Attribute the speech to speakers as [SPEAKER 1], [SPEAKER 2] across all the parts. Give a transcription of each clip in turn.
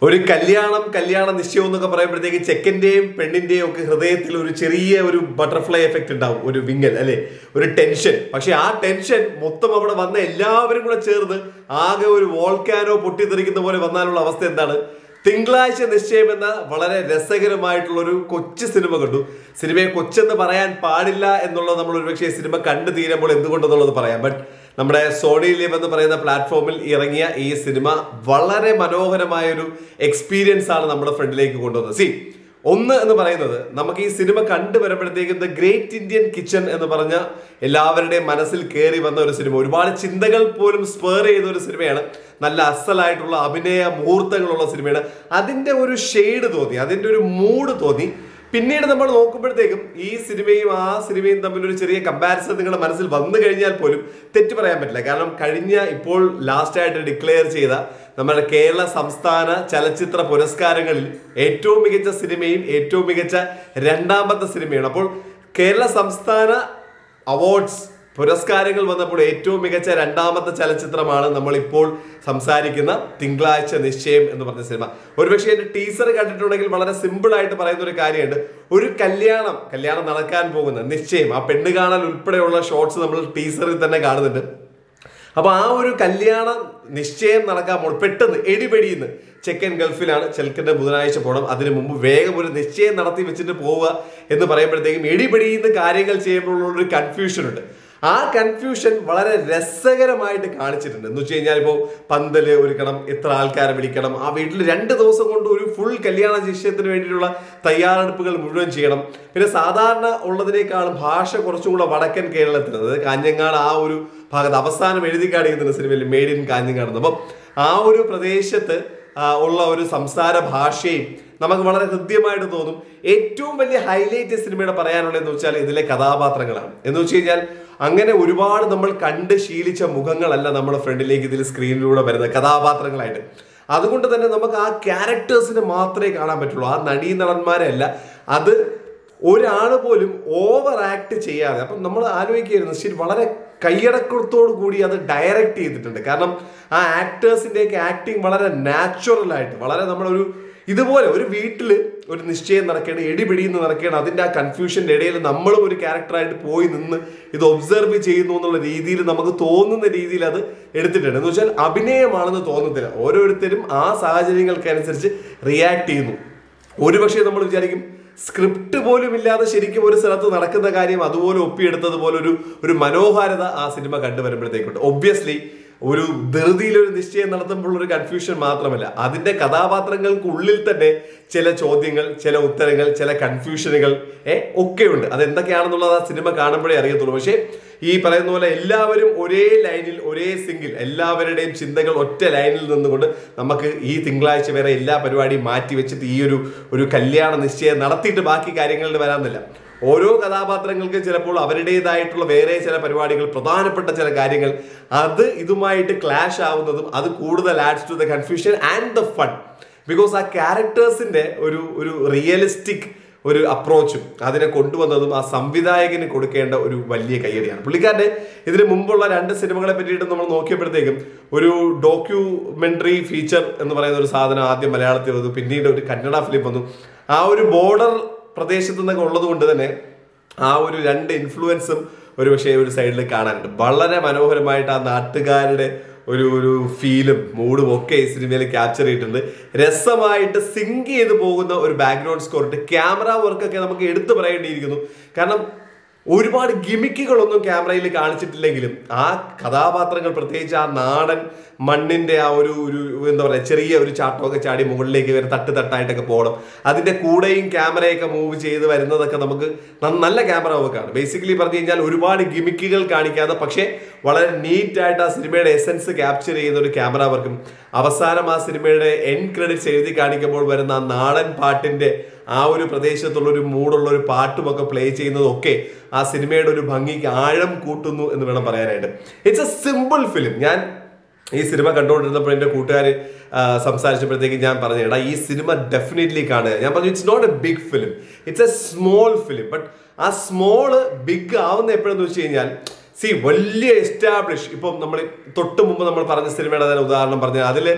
[SPEAKER 1] ഒരു കല്യാണം കല്യാണ നിശ്ചയം എന്നൊക്കെ പറയുമ്പോഴത്തേക്ക് ചെക്കന്റെയും പെണ്ണിന്റെയും ഒക്കെ ഹൃദയത്തിൽ ഒരു ചെറിയ ഒരു ബട്ടർഫ്ലൈ എഫക്റ്റ് ഉണ്ടാവും ഒരു വിങ്ങൽ അല്ലെ ഒരു ടെൻഷൻ പക്ഷെ ആ ടെൻഷൻ മൊത്തം അവിടെ വന്ന എല്ലാവരും കൂടെ ചേർന്ന് ആകെ ഒരു വോൾക്കാനോ പൊട്ടിത്തെറിക്കുന്ന പോലെ വന്നാലുള്ള അവസ്ഥ എന്താണ് തിങ്കളാഴ്ച നിശ്ചയം എന്ന വളരെ രസകരമായിട്ടുള്ള ഒരു കൊച്ചു സിനിമ കണ്ടു സിനിമയെ കൊച്ചെന്ന് പറയാൻ പാടില്ല എന്നുള്ളത് നമ്മൾ ഒരുപക്ഷെ സിനിമ കണ്ടു തീരുമ്പോൾ എന്തുകൊണ്ടെന്നുള്ളത് പറയാം ബട്ട് നമ്മുടെ സോണി ലിവ് എന്ന് പറയുന്ന പ്ലാറ്റ്ഫോമിൽ ഇറങ്ങിയ ഈ സിനിമ വളരെ മനോഹരമായ ഒരു എക്സ്പീരിയൻസ് ആണ് നമ്മുടെ ഫ്രണ്ടിലേക്ക് കൊണ്ടുവന്നത് സി ഒന്ന് എന്ന് പറയുന്നത് നമുക്ക് ഈ സിനിമ കണ്ടു വരുമ്പോഴത്തേക്കും ദ ഗ്രേറ്റ് ഇന്ത്യൻ കിച്ചൺ എന്ന് പറഞ്ഞ എല്ലാവരുടെയും മനസ്സിൽ കയറി വന്ന ഒരു സിനിമ ഒരുപാട് ചിന്തകൾ പോലും സ്പേർ ചെയ്ത ഒരു സിനിമയാണ് നല്ല അസലായിട്ടുള്ള അഭിനയ മുഹൂർത്തങ്ങളുള്ള സിനിമയാണ് അതിന്റെ ഒരു ഷെയ്ഡ് തോന്നി അതിന്റെ ഒരു മൂഡ് തോന്നി പിന്നീട് നമ്മൾ നോക്കുമ്പോഴത്തേക്കും ഈ സിനിമയും ആ സിനിമയും തമ്മിൽ ഒരു ചെറിയ കമ്പാരിസൺ നിങ്ങളുടെ മനസ്സിൽ വന്നു കഴിഞ്ഞാൽ പോലും തെറ്റ് പറയാൻ പറ്റില്ല കാരണം കഴിഞ്ഞ ഇപ്പോൾ ലാസ്റ്റ് ആയിട്ട് ഡിക്ലെയർ ചെയ്ത നമ്മുടെ കേരള സംസ്ഥാന ചലച്ചിത്ര പുരസ്കാരങ്ങളിൽ ഏറ്റവും മികച്ച സിനിമയും ഏറ്റവും മികച്ച രണ്ടാമത്തെ സിനിമയാണ് അപ്പോൾ കേരള സംസ്ഥാന അവാർഡ്സ് പുരസ്കാരങ്ങൾ വന്നപ്പോൾ ഏറ്റവും മികച്ച രണ്ടാമത്തെ ചലച്ചിത്രമാണ് നമ്മൾ ഇപ്പോൾ സംസാരിക്കുന്ന തിങ്കളാഴ്ച നിശ്ചയം എന്ന് പറഞ്ഞ സിനിമ ഒരുപക്ഷെ എന്റെ ടീസർ കണ്ടിട്ടുണ്ടെങ്കിൽ വളരെ സിമ്പിൾ ആയിട്ട് പറയുന്ന ഒരു കാര്യമുണ്ട് ഒരു കല്യാണം കല്യാണം നടക്കാൻ പോകുന്ന നിശ്ചയം ആ പെണ്ണ് കാണൽ ഉൾപ്പെടെയുള്ള ഷോർട്സ് നമ്മൾ ടീസറിൽ തന്നെ കാണുന്നുണ്ട് അപ്പൊ ആ ഒരു കല്യാണം നിശ്ചയം നടക്കാൻ പോൾ പെട്ടെന്ന് എടിപെടിയുന്ന് ചെക്കൻ ഗൾഫിലാണ് ചെൽക്കന്റെ ബുധനാഴ്ച പോകണം അതിനു മുമ്പ് വേഗം ഒരു നിശ്ചയം നടത്തി വെച്ചിട്ട് പോവുക എന്ന് പറയുമ്പോഴത്തേക്കും എടിപെടിയുന്ന കാര്യങ്ങൾ ചെയ്യുമ്പോഴുള്ള ഒരു കൺഫ്യൂഷൻ ഉണ്ട് ആ കൺഫ്യൂഷൻ വളരെ രസകരമായിട്ട് കാണിച്ചിട്ടുണ്ട് എന്ന് വെച്ച് കഴിഞ്ഞാൽ ഇപ്പോൾ പന്തല് ഒരുക്കണം എത്ര ആൾക്കാരെ വിളിക്കണം ആ വീട്ടിൽ രണ്ട് ദിവസം കൊണ്ട് ഒരു ഫുൾ കല്യാണ നിശ്ചയത്തിന് വേണ്ടിയിട്ടുള്ള തയ്യാറെടുപ്പുകൾ മുഴുവൻ ചെയ്യണം പിന്നെ സാധാരണ ഉള്ളതിനേക്കാളും ഭാഷ കുറച്ചും കൂടെ വടക്കൻ കേരളത്തിൽ അതായത് കാഞ്ഞങ്ങാട് ആ ഒരു ഭാഗത്ത് അവസാനം എഴുതി കാണിക്കുന്ന സിനിമയിൽ മെയ്ഡ് ഇൻ കാഞ്ഞങ്ങാട് അപ്പം ആ ഒരു പ്രദേശത്ത് ആ, ഉള്ള ഒരു സംസാര ഭാഷയും നമുക്ക് വളരെ ഹൃദ്യമായിട്ട് തോന്നും ഏറ്റവും വലിയ ഹൈലൈറ്റ് സിനിമയുടെ പറയാനുള്ളതെന്ന് വെച്ചാൽ ഇതിലെ കഥാപാത്രങ്ങളാണ് എന്ന് വെച്ച് കഴിഞ്ഞാൽ അങ്ങനെ ഒരുപാട് നമ്മൾ കണ്ട് ശീലിച്ച മുഖങ്ങളല്ല നമ്മുടെ ഫ്രണ്ടിലേക്ക് ഇതിൽ സ്ക്രീനിലൂടെ വരുന്ന കഥാപാത്രങ്ങളായിട്ട് അതുകൊണ്ട് തന്നെ നമുക്ക് ആ ക്യാരക്ടേഴ്സിനെ മാത്രമേ കാണാൻ പറ്റുള്ളൂ ആ നടീനടന്മാരെ അല്ല അത് ഒരാൾ പോലും ഓവർ ആക്ട് ചെയ്യാതെ അപ്പം നമ്മൾ ആലോചിക്കുകയായിരുന്നു ശരി വളരെ കൈയടക്കത്തോടു കൂടി അത് ഡയറക്റ്റ് ചെയ്തിട്ടുണ്ട് കാരണം ആ ആക്ടേഴ്സിൻ്റെയൊക്കെ ആക്ടിങ് വളരെ നാച്ചുറൽ ആയിട്ട് വളരെ നമ്മളൊരു ഇതുപോലെ ഒരു വീട്ടിൽ ഒരു നിശ്ചയം നടക്കുകയാണ് എടിപിടിന്ന് നടക്കുകയാണ് അതിൻ്റെ ആ കൺഫ്യൂഷൻ്റെ ഇടയിൽ നമ്മളും ഒരു ക്യാരക്ടറായിട്ട് പോയി നിന്ന് ഇത് ഒബ്സർവ് ചെയ്യുന്നു എന്നുള്ള രീതിയിൽ നമുക്ക് തോന്നുന്ന രീതിയിൽ അത് എടുത്തിട്ടുണ്ട് എന്ന് വെച്ചാൽ അഭിനയമാണെന്ന് തോന്നുന്നില്ല ഓരോരുത്തരും ആ സാഹചര്യങ്ങൾക്കനുസരിച്ച് റിയാക്ട് ചെയ്യുന്നു ഒരുപക്ഷെ നമ്മൾ വിചാരിക്കും സ്ക്രിപ്റ്റ് പോലും ഇല്ലാതെ ശരിക്കും ഒരു സ്ഥലത്ത് നടക്കുന്ന കാര്യം അതുപോലെ ഒപ്പിയെടുത്തതുപോലെ ഒരു ഒരു മനോഹാരിത ആ സിനിമ കണ്ടുവരുമ്പോഴത്തേക്കുണ്ട് ഒബ്വിയസ്ലി ഒരു ധൃതിയിൽ ഒരു നിശ്ചയം നടത്തുമ്പോൾ ഒരു കൺഫ്യൂഷൻ മാത്രമല്ല അതിന്റെ കഥാപാത്രങ്ങൾക്കുള്ളിൽ തന്നെ ചില ചോദ്യങ്ങൾ ചില ഉത്തരങ്ങൾ ചില കൺഫ്യൂഷനുകൾ ഏ ഒക്കെ ഉണ്ട് അത് എന്തൊക്കെയാണെന്നുള്ളത് ആ സിനിമ കാണുമ്പോഴേ അറിയത്തുള്ളൂ പക്ഷേ ഈ പറയുന്ന പോലെ എല്ലാവരും ഒരേ ലൈനിൽ ഒരേ സിംഗിൾ എല്ലാവരുടെയും ചിന്തകൾ ഒറ്റ ലൈനിൽ നിന്നുകൊണ്ട് നമുക്ക് ഈ തിങ്കളാഴ്ച വരെ എല്ലാ പരിപാടിയും മാറ്റി വെച്ചിട്ട് ഈ ഒരു ഒരു കല്യാണ നിശ്ചയം നടത്തിയിട്ട് ബാക്കി കാര്യങ്ങളിൽ വരാമെന്നില്ല ഓരോ കഥാപാത്രങ്ങൾക്ക് ചിലപ്പോൾ അവരുടേതായിട്ടുള്ള വേറെ ചില പരിപാടികൾ പ്രധാനപ്പെട്ട ചില കാര്യങ്ങൾ അത് ഇതുമായിട്ട് ക്ലാഷ് ആവുന്നതും അത് കൂടുതൽ adds to the confusion and the fun because ആ ക്യാരക്ടേഴ്സിന്റെ ഒരു ഒരു റിയലിസ്റ്റിക് ഒരു അപ്രോച്ചും അതിനെ കൊണ്ടുവന്നതും ആ സംവിധായകന് കൊടുക്കേണ്ട ഒരു വലിയ കയ്യടിയാണ് പുള്ളിക്കാരന്റെ ഇതിന് മുമ്പുള്ള രണ്ട് സിനിമകളെ പറ്റിയിട്ട് നമ്മൾ നോക്കിയപ്പോഴത്തേക്കും ഒരു ഡോക്യുമെന്ററി ഫീച്ചർ എന്ന് പറയുന്ന ഒരു സാധനം ആദ്യം മലയാളത്തിൽ വന്നു പിന്നീട് ഒരു കന്നഡ ഫിലിം വന്നു ആ ഒരു ബോർഡർ പ്രദേശത്ത് നിന്നൊക്കെ ഉള്ളത് കൊണ്ട് തന്നെ ആ ഒരു രണ്ട് ഇൻഫ്ലുവൻസും ഒരു പക്ഷേ ഒരു സൈഡിൽ കാണാനുണ്ട് വളരെ മനോഹരമായിട്ട് ആ നാട്ടുകാരുടെ ഒരു ഒരു ഫീലും മൂഡും ഒക്കെ ഈ സിനിമയിൽ ക്യാപ്ചർ ചെയ്തിട്ടുണ്ട് രസമായിട്ട് സിങ്ക് ചെയ്ത് പോകുന്ന ഒരു ബാക്ക്ഗ്രൗണ്ട് സ്കോർ ഉണ്ട് ക്യാമറ വർക്കൊക്കെ നമുക്ക് എടുത്തു പറയേണ്ടിയിരിക്കുന്നു കാരണം ഒരുപാട് ഗിമിക്കുകളൊന്നും ക്യാമറയിൽ കാണിച്ചിട്ടില്ലെങ്കിലും ആ കഥാപാത്രങ്ങൾ പ്രത്യേകിച്ച് ആ നാടൻ മണ്ണിന്റെ ആ ഒരു ഒരു എന്താ പറയുക ചെറിയ ഒരു ചാട്ടമൊക്കെ ചാടി മുകളിലേക്ക് വരെ തട്ട് തട്ടായിട്ടൊക്കെ പോകണം അതിന്റെ കൂടെയും ക്യാമറയൊക്കെ മൂവ് ചെയ്ത് വരുന്നതൊക്കെ നമുക്ക് ന- നല്ല ക്യാമറ വർക്കാണ് ബേസിക്കലി പറഞ്ഞു കഴിഞ്ഞാൽ ഒരുപാട് ഗിമിക്കുകൾ കാണിക്കാതെ പക്ഷേ വളരെ നീറ്റ് ആയിട്ട് ആ സിനിമയുടെ എസൻസ് ക്യാപ്ചർ ചെയ്യുന്ന ഒരു ക്യാമറ വർക്കും അവസാനം ആ സിനിമയുടെ എൻ ക്രെഡിറ്റ്സ് എഴുതി കാണിക്കുമ്പോൾ വരുന്ന ആ നാടൻ പാട്ടിന്റെ ആ ഒരു പ്രദേശത്തുള്ള ഒരു മൂടുള്ള ഒരു പാട്ടുമൊക്കെ പ്ലേ ചെയ്യുന്നതൊക്കെ ആ സിനിമയുടെ ഒരു ഭംഗിക്ക് ആഴം കൂട്ടുന്നു എന്ന് വേണം പറയാനായിട്ട് ഇറ്റ്സ് എ സിമ്പിൾ ഫിലിം ഞാൻ ഈ സിനിമ കണ്ടുകൊണ്ടിരുന്നപ്പോൾ എൻ്റെ കൂട്ടുകാർ സംസാരിച്ചപ്പോഴത്തേക്ക് ഞാൻ പറഞ്ഞു എടാ ഈ സിനിമ ഡെഫിനറ്റ്ലി കാണുക ഞാൻ പറഞ്ഞു it's not a big film it's a small film but ആ സ്മോള് ബിഗ് ആവുന്ന എപ്പോഴെന്ന് വെച്ച് കഴിഞ്ഞാൽ സി വലിയ എസ്റ്റാബ്ലിഷ് ഇപ്പം നമ്മൾ തൊട്ട് മുമ്പ് നമ്മൾ പറഞ്ഞ സിനിമയുടെ തന്നെ ഉദാഹരണം പറഞ്ഞാൽ അതിൽ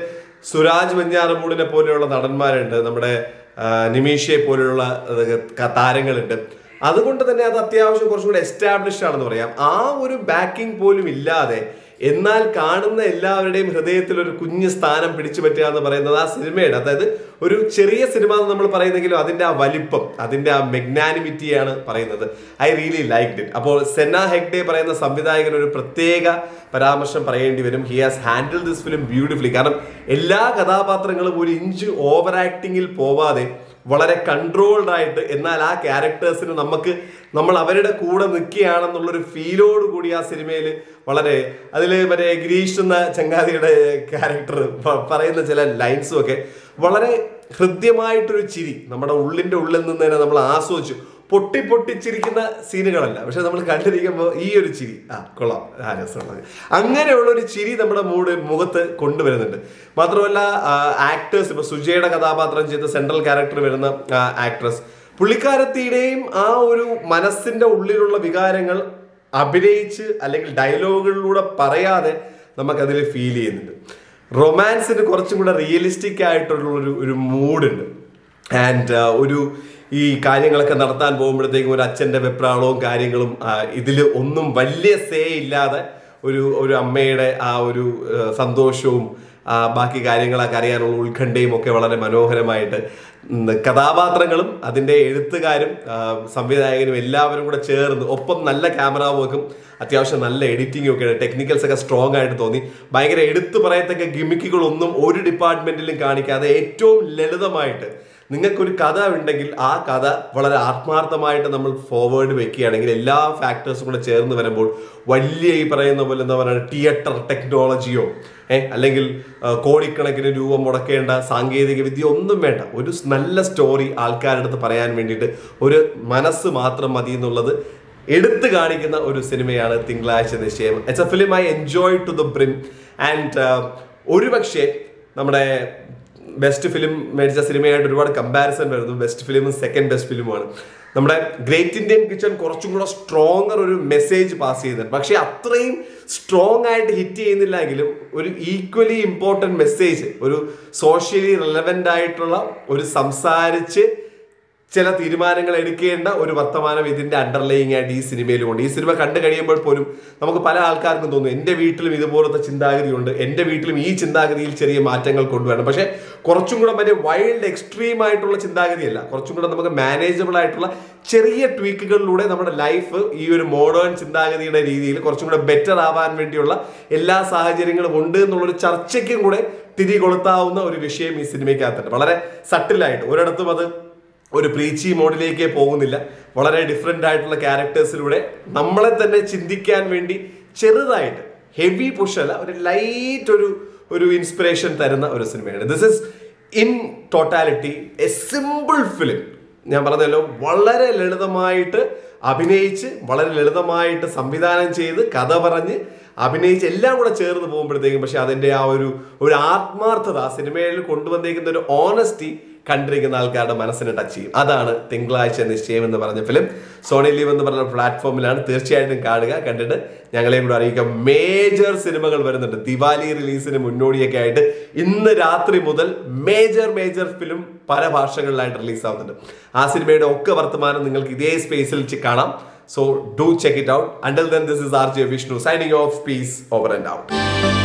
[SPEAKER 1] സുരാജ് വെഞ്ഞാറമൂടിനെ പോലെയുള്ള നടന്മാരുണ്ട് നമ്മുടെ ആ, നിമീഷയെ പോലെയുള്ള ആ, ക- താരങ്ങളുണ്ട് അതുകൊണ്ട് തന്നെ അത് അത്യാവശ്യം കുറച്ചും കൂടെ എസ്റ്റാബ്ലിഷ്ഡ് ആണെന്ന് പറയാം ആ ഒരു ബാക്കിംഗ് പോലും ഇല്ലാതെ എന്നാൽ കാണുന്ന എല്ലാവരുടെയും ഹൃദയത്തിൽ ഒരു കുഞ്ഞു സ്ഥാനം പിടിച്ചു പറ്റുക എന്ന് പറയുന്നത് ആ സിനിമയുടെ അതായത് ഒരു ചെറിയ സിനിമ എന്ന് നമ്മൾ പറയുന്നെങ്കിലും അതിന്റെ ആ വലിപ്പം അതിന്റെ ആ മെഗ്നാനിമിറ്റിയാണ് പറയുന്നത് ഐ റിയലി ലൈക്ക് ഇറ്റ് അപ്പോൾ സെന ഹെഗ്ഡെ പറയുന്ന സംവിധായകൻ ഒരു പ്രത്യേക പരാമർശം പറയേണ്ടി വരും he has handle this film beautifully കാരണം എല്ലാ കഥാപാത്രങ്ങളും ഒരു ഇഞ്ച് ഓവർ ആക്ടിങ്ങിൽ പോവാതെ വളരെ കൺട്രോൾഡ് ആയിട്ട് എന്നാൽ ആ ക്യാരക്ടേഴ്സിന് നമുക്ക് നമ്മൾ അവരുടെ കൂടെ നിൽക്കുകയാണെന്നുള്ളൊരു ഫീലോട് കൂടി ആ സിനിമയിൽ വളരെ അതിൽ മറ്റേ ഗിരീഷ് എന്ന ചങ്ങാതിയുടെ ക്യാരക്ടർ പറയുന്ന ചില ലൈൻസും ഒക്കെ വളരെ ഹൃദ്യമായിട്ടൊരു ചിരി നമ്മുടെ ഉള്ളിന്റെ ഉള്ളിൽ നിന്ന് തന്നെ നമ്മൾ ആസ്വദിച്ചു പൊട്ടി പൊട്ടിച്ചിരിക്കുന്ന സീനുകളല്ല പക്ഷെ നമ്മൾ കണ്ടിരിക്കുമ്പോൾ ഈ ഒരു ചിരി ആ കൊള്ളാം ആ രസമുള്ളത് അങ്ങനെയുള്ള ഒരു ചിരി നമ്മുടെ മൂഡ് മുഖത്ത് കൊണ്ടുവരുന്നുണ്ട് മാത്രമല്ല ആക്ടേഴ്സ് ഇപ്പൊ സുജയുടെ കഥാപാത്രം ചെയ്ത സെൻട്രൽ ക്യാരക്ടർ വരുന്ന ആക്ട്രസ് പുള്ളിക്കാരത്തിയുടെയും ആ ഒരു മനസ്സിന്റെ ഉള്ളിലുള്ള വികാരങ്ങൾ അഭിനയിച്ച് അല്ലെങ്കിൽ ഡയലോഗുകളിലൂടെ പറയാതെ നമുക്കതിൽ ഫീൽ ചെയ്യുന്നുണ്ട് റൊമാൻസിന് കുറച്ചും കൂടെ റിയലിസ്റ്റിക് ആയിട്ടുള്ള ഒരു ഒരു മൂഡുണ്ട് ആൻഡ് ഒരു ഈ കാര്യങ്ങളൊക്കെ നടത്താൻ പോകുമ്പോഴത്തേക്കും ഒരു അച്ഛൻ്റെ വെപ്രാളവും കാര്യങ്ങളും ഇതിൽ ഒന്നും വലിയ സേ ഇല്ലാതെ ഒരു ഒരു അമ്മയുടെ ആ ഒരു ആ, സന്തോഷവും ആ, ബാക്കി കാര്യങ്ങളൊക്കെ അറിയാനുള്ള ഉത്കണ്ഠയും ഒക്കെ വളരെ മനോഹരമായിട്ട് ഉം, കഥാപാത്രങ്ങളും അതിൻ്റെ എഴുത്തുകാരും ആ, സംവിധായകനും എല്ലാവരും കൂടെ ചേർന്ന് ഒപ്പം നല്ല ക്യാമറ വർക്കും അത്യാവശ്യം നല്ല എഡിറ്റിംഗും ഒക്കെ ടെക്നിക്കൽസ് ഒക്കെ സ്ട്രോങ് ആയിട്ട് തോന്നി ഭയങ്കര എടുത്തു പറയത്തക്ക ഗിമിക്കുകളൊന്നും ഒരു ഡിപ്പാർട്ട്മെന്റിലും കാണിക്കാതെ ഏറ്റവും ലളിതമായിട്ട് നിങ്ങൾക്കൊരു കഥ ഉണ്ടെങ്കിൽ ആ കഥ വളരെ ആത്മാർത്ഥമായിട്ട് നമ്മൾ ഫോർവേഡ് വെക്കുകയാണെങ്കിൽ എല്ലാ ഫാക്ടേഴ്സും കൂടെ ചേർന്ന് വരുമ്പോൾ വലിയ ഈ പറയുന്ന പോലെ എന്താ പറയുക തിയേറ്റർ ടെക്നോളജിയോ ഏഹ് അല്ലെങ്കിൽ ആ, കോടിക്കണക്കിന് രൂപ മുടക്കേണ്ട സാങ്കേതിക വിദ്യ ഒന്നും വേണ്ട ഒരു സ് നല്ല സ്റ്റോറി ആൾക്കാരുടെ അടുത്ത് പറയാൻ വേണ്ടിയിട്ട് ഒരു മനസ്സ് മാത്രം മതി എന്നുള്ളത് എടുത്തു കാണിക്കുന്ന ഒരു സിനിമയാണ് തിങ്കളാഴ്ച നിശ്ചയം it's a film I enjoy to the brim and ഒരുപക്ഷെ നമ്മുടെ ബെസ്റ്റ് ഫിലിം മേടിച്ച സിനിമയായിട്ട് ഒരുപാട് കമ്പാരിസൺ വരുന്നു ബെസ്റ്റ് ഫിലിമും സെക്കൻഡ് ബെസ്റ്റ് ഫിലിമുമാണ് നമ്മുടെ ഗ്രേറ്റ് ഇന്ത്യൻ കിച്ചൺ കുറച്ചും കൂടെ സ്ട്രോങ്ങർ ഒരു മെസ്സേജ് പാസ് ചെയ്യുന്നുണ്ട് പക്ഷേ അത്രയും സ്ട്രോങ് ആയിട്ട് ഹിറ്റ് ചെയ്യുന്നില്ലെങ്കിലും ഒരു ഈക്വലി ഇമ്പോർട്ടൻറ്റ് മെസ്സേജ് ഒരു സോഷ്യലി റെലവെൻ്റ് ആയിട്ടുള്ള ഒരു സംസാരിച്ച് ചില തീരുമാനങ്ങൾ എടുക്കേണ്ട ഒരു വർത്തമാനം ഇതിന്റെ അണ്ടർലയിങ് ആയിട്ട് ഈ സിനിമയിലുമുണ്ട് ഈ സിനിമ കണ്ടു കഴിയുമ്പോൾ പോലും നമുക്ക് പല ആൾക്കാർക്കും തോന്നും എൻ്റെ വീട്ടിലും ഇതുപോലത്തെ ചിന്താഗതിയുണ്ട് എൻ്റെ വീട്ടിലും ഈ ചിന്താഗതിയിൽ ചെറിയ മാറ്റങ്ങൾ കൊണ്ടുവരണം പക്ഷേ കുറച്ചും കൂടെ മറ്റേ വൈൽഡ് എക്സ്ട്രീം ആയിട്ടുള്ള ചിന്താഗതിയല്ല കുറച്ചും കൂടെ നമുക്ക് മാനേജബിൾ ആയിട്ടുള്ള ചെറിയ ട്വീക്കുകളിലൂടെ നമ്മുടെ ലൈഫ് ഈ ഒരു മോഡേൺ ചിന്താഗതിയുടെ രീതിയിൽ കുറച്ചും കൂടെ ബെറ്റർ ആവാൻ വേണ്ടിയുള്ള എല്ലാ സാഹചര്യങ്ങളും ഉണ്ട് എന്നുള്ളൊരു ചർച്ചയ്ക്കും കൂടെ തിരി കൊളുത്താവുന്ന ഒരു വിഷയം ഈ സിനിമയ്ക്കകത്തുണ്ട് വളരെ സട്ടിലായിട്ട് ഒരിടത്തും അത് ഒരു പ്രീച്ചി മോഡിലേക്ക് പോകുന്നില്ല വളരെ ഡിഫറെൻ്റ് ആയിട്ടുള്ള ക്യാരക്ടേഴ്സിലൂടെ നമ്മളെ തന്നെ ചിന്തിക്കാൻ വേണ്ടി ചെറുതായിട്ട് ഹെവി പുഷ് അല്ല ഒരു ലൈറ്റ് ഒരു ഒരു ഇൻസ്പിറേഷൻ തരുന്ന ഒരു സിനിമയാണ് this is in totality a simple film ഞാൻ പറഞ്ഞല്ലോ വളരെ ലളിതമായിട്ട് അഭിനയിച്ച് വളരെ ലളിതമായിട്ട് സംവിധാനം ചെയ്ത് കഥ പറഞ്ഞ് അഭിനയിച്ച് എല്ലാം കൂടെ ചേർന്ന് പോകുമ്പോഴത്തേക്കും പക്ഷെ അതിന്റെ ആ ഒരു ഒരു ആത്മാർത്ഥത ആ സിനിമയിൽ കൊണ്ടുവന്നേക്കുന്ന ഒരു ഓണസ്റ്റി കണ്ടിരിക്കുന്ന ആൾക്കാരുടെ മനസ്സിനെ ടച്ച് ചെയ്യും അതാണ് തിങ്കളാഴ്ച നിശ്ചയം എന്ന് പറഞ്ഞ ഫിലിം സോണി ലീവ് എന്ന് പറഞ്ഞ പ്ലാറ്റ്ഫോമിലാണ് തീർച്ചയായിട്ടും കാണുക കണ്ടിട്ട് ഞങ്ങളെയും കൂടെ അറിയിക്കാം മേജർ സിനിമകൾ വരുന്നുണ്ട് ദിവാലി റിലീസിന് മുന്നോടിയൊക്കെ ആയിട്ട് ഇന്ന് രാത്രി മുതൽ മേജർ മേജർ ഫിലിം പല ഭാഷകളിലായിട്ട് റിലീസ് ആവുന്നുണ്ട് ആ സിനിമയുടെ ഒക്കെ വർത്തമാനം നിങ്ങൾക്ക് ഇതേ സ്പേസിൽ വെച്ച് കാണാം so do check it out until then this is R J Vishnu signing off peace over and out